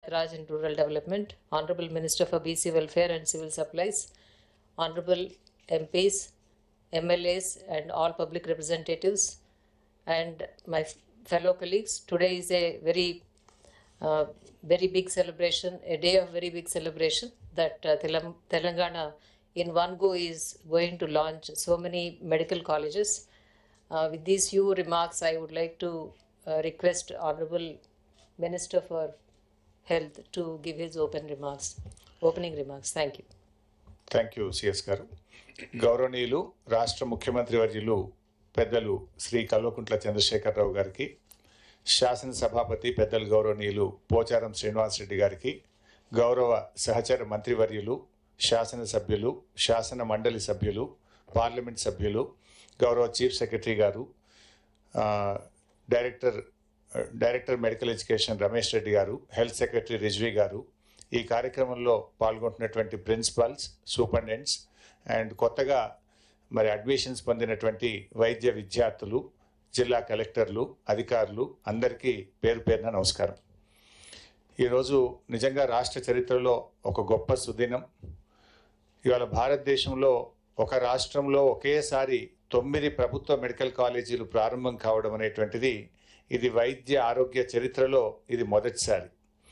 Raj and Rural Development, Honorable Minister for BC Welfare and Civil Supplies, Honorable MPs, MLAs, and all public representatives, and my f- fellow colleagues. Today is a very, uh, very big celebration, a day of very big celebration that uh, Telam- Telangana in one go is going to launch so many medical colleges. Uh, with these few remarks, I would like to uh, request Honorable Minister for Health to give his open remarks, opening remarks. Thank you. Thank you CS గారు గౌరవనీయులు రాష్ట్ర ముఖ్యమంత్రి వర్యులు పెద్దలు శ్రీ కల్వకుంట్ల చంద్రశేఖరరావు గారికి శాసనసభాపతి పెద్దలు గౌరవనీయులు పోచారం శ్రీనివాసరెడ్డి గారికి గౌరవ సహచర మంత్రివర్యులు శాసనసభ్యులు శాసన మండలి సభ్యులు పార్లమెంట్ సభ్యులు గౌరవ చీఫ్ సెక్రటరీ గారు ఆ, director director medical education Ramesh Reddy గారు హెల్త్ సెక్రటరీ రిజ్వీ గారు ఈ కార్యక్రమంలో పాల్గొంటున్నటువంటి ప్రిన్సిపాల్స్ సూపరింటెండెంట్స్ అండ్ కొత్తగా మరి అడ్మిషన్స్ పొందినటువంటి వైద్య విద్యార్థులు జిల్లా కలెక్టర్లు అధికారులు అందరికీ పేరు పేరున నమస్కారం ఈరోజు నిజంగా రాష్ట్ర చరిత్రలో ఒక గొప్ప సుదినం ఇవాళ భారతదేశంలో ఒక రాష్ట్రంలో ఒకేసారి తొమ్మిది ప్రభుత్వ మెడికల్ కాలేజీలు ప్రారంభం కావడం అనేటువంటిది ఇది వైద్య ఆరోగ్య చరిత్రలో ఇది మొదటిసారి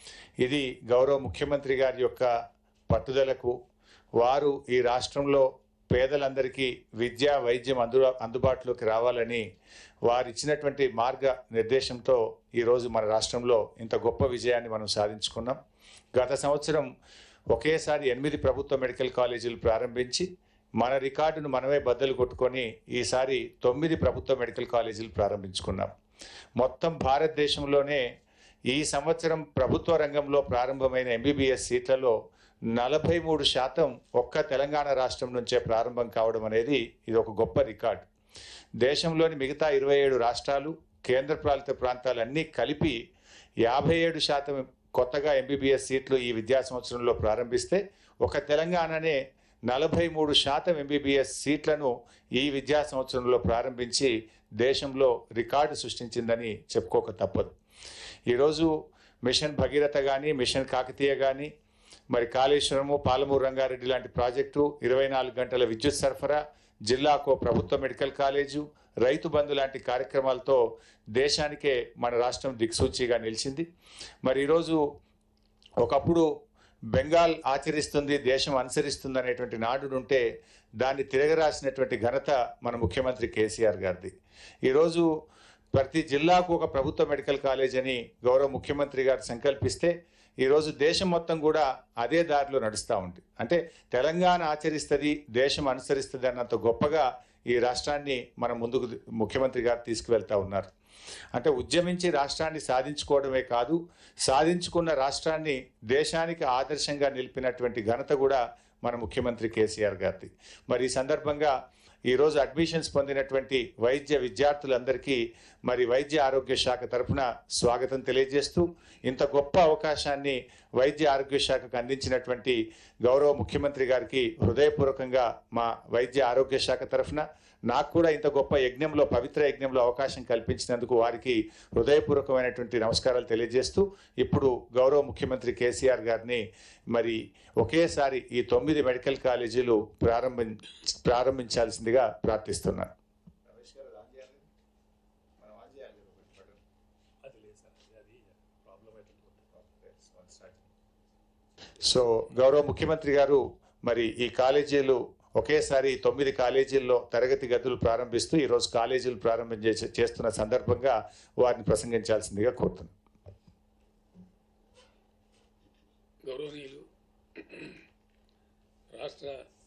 ఇది గౌరవ ముఖ్యమంత్రి గారి యొక్క పట్టుదలకు వారు ఈ రాష్ట్రంలో పేదలందరికీ విద్య వైద్యం అందు అందుబాటులోకి రావాలని వారు ఇచ్చినటువంటి మార్గ నిర్దేశంతో ఈరోజు మన రాష్ట్రంలో ఇంత గొప్ప విజయాన్ని మనం సాధించుకున్నాం గత సంవత్సరం ఒకేసారి ఎనిమిది ప్రభుత్వ మెడికల్ కాలేజీలు ప్రారంభించి మన రికార్డును మనమే బద్దలు కొట్టుకొని ఈసారి తొమ్మిది ప్రభుత్వ మెడికల్ కాలేజీలు ప్రారంభించుకున్నాం మొత్తం భారతదేశంలోనే ఈ సంవత్సరం ప్రభుత్వ రంగంలో ప్రారంభమైన ఎంబీబీఎస్ సీట్లలో నలభై మూడు శాతం ఒక్క తెలంగాణ రాష్ట్రం నుంచే ప్రారంభం కావడం అనేది ఇది ఒక గొప్ప రికార్డు దేశంలోని మిగతా ఇరవై ఏడు రాష్ట్రాలు కేంద్ర పాలిత ప్రాంతాలన్నీ కలిపి యాభై ఏడు శాతం కొత్తగా ఎంబీబీఎస్ సీట్లు ఈ విద్యా సంవత్సరంలో ప్రారంభిస్తే ఒక తెలంగాణనే నలభై మూడు శాతం ఎంబీబీఎస్ సీట్లను ఈ విద్యా సంవత్సరంలో ప్రారంభించి దేశంలో రికార్డు సృష్టించిందని చెప్పుకోక తప్పదు ఈరోజు మిషన్ భగీరథ కానీ మిషన్ కాకతీయ కానీ మరి కాళేశ్వరము పాలమూరు రంగారెడ్డి లాంటి ప్రాజెక్టు ఇరవై నాలుగు గంటల విద్యుత్ సరఫరా జిల్లాకు ప్రభుత్వ మెడికల్ కాలేజు రైతు బంధు లాంటి కార్యక్రమాలతో దేశానికే మన రాష్ట్రం దిక్సూచిగా నిలిచింది మరి ఈరోజు ఒకప్పుడు బెంగాల్ ఆచరిస్తుంది దేశం అనుసరిస్తుంది అనేటువంటి నాడునుంటే దాన్ని తిరగరాసినటువంటి ఘనత మన ముఖ్యమంత్రి కేసీఆర్ గారిది ఈరోజు ప్రతి జిల్లాకు ఒక ప్రభుత్వ మెడికల్ కాలేజ్ అని గౌరవ ముఖ్యమంత్రి గారు సంకల్పిస్తే ఈరోజు దేశం మొత్తం కూడా అదే దారిలో నడుస్తూ ఉంది అంటే తెలంగాణ ఆచరిస్తుంది దేశం అనుసరిస్తుంది అన్నంత గొప్పగా ఈ రాష్ట్రాన్ని మన ముందుకు ముఖ్యమంత్రి గారు తీసుకువెళ్తా ఉన్నారు అంటే ఉద్యమించి రాష్ట్రాన్ని సాధించుకోవడమే కాదు సాధించుకున్న రాష్ట్రాన్ని దేశానికి ఆదర్శంగా నిలిపినటువంటి ఘనత కూడా మన ముఖ్యమంత్రి కేసీఆర్ గారిది మరి ఈ సందర్భంగా ఈరోజు అడ్మిషన్స్ పొందినటువంటి వైద్య విద్యార్థులందరికీ మరి వైద్య ఆరోగ్య శాఖ తరఫున స్వాగతం తెలియజేస్తూ ఇంత గొప్ప అవకాశాన్ని వైద్య ఆరోగ్య శాఖకు అందించినటువంటి గౌరవ ముఖ్యమంత్రి గారికి హృదయపూర్వకంగా మా వైద్య ఆరోగ్య శాఖ తరఫున నాకు కూడా ఇంత గొప్ప యజ్ఞంలో పవిత్ర యజ్ఞంలో అవకాశం కల్పించినందుకు వారికి హృదయపూర్వకమైనటువంటి నమస్కారాలు తెలియజేస్తూ ఇప్పుడు గౌరవ ముఖ్యమంత్రి కేసీఆర్ గారిని మరి ఒకేసారి ఈ తొమ్మిది మెడికల్ కాలేజీలు ప్రారంభం ప్రారంభించాల్సిందిగా ప్రార్థిస్తున్నాను సో గౌరవ ముఖ్యమంత్రి గారు మరి ఈ కాలేజీలు ఒకేసారి తొమ్మిది కాలేజీల్లో తరగతి గదులు ప్రారంభిస్తూ ఈరోజు కాలేజీలు ప్రారంభం చేసే- చేస్తున్న సందర్భంగా వారిని ప్రసంగించాల్సిందిగా కోరుతున్నాను గౌరవనీయులు రాష్ట్ర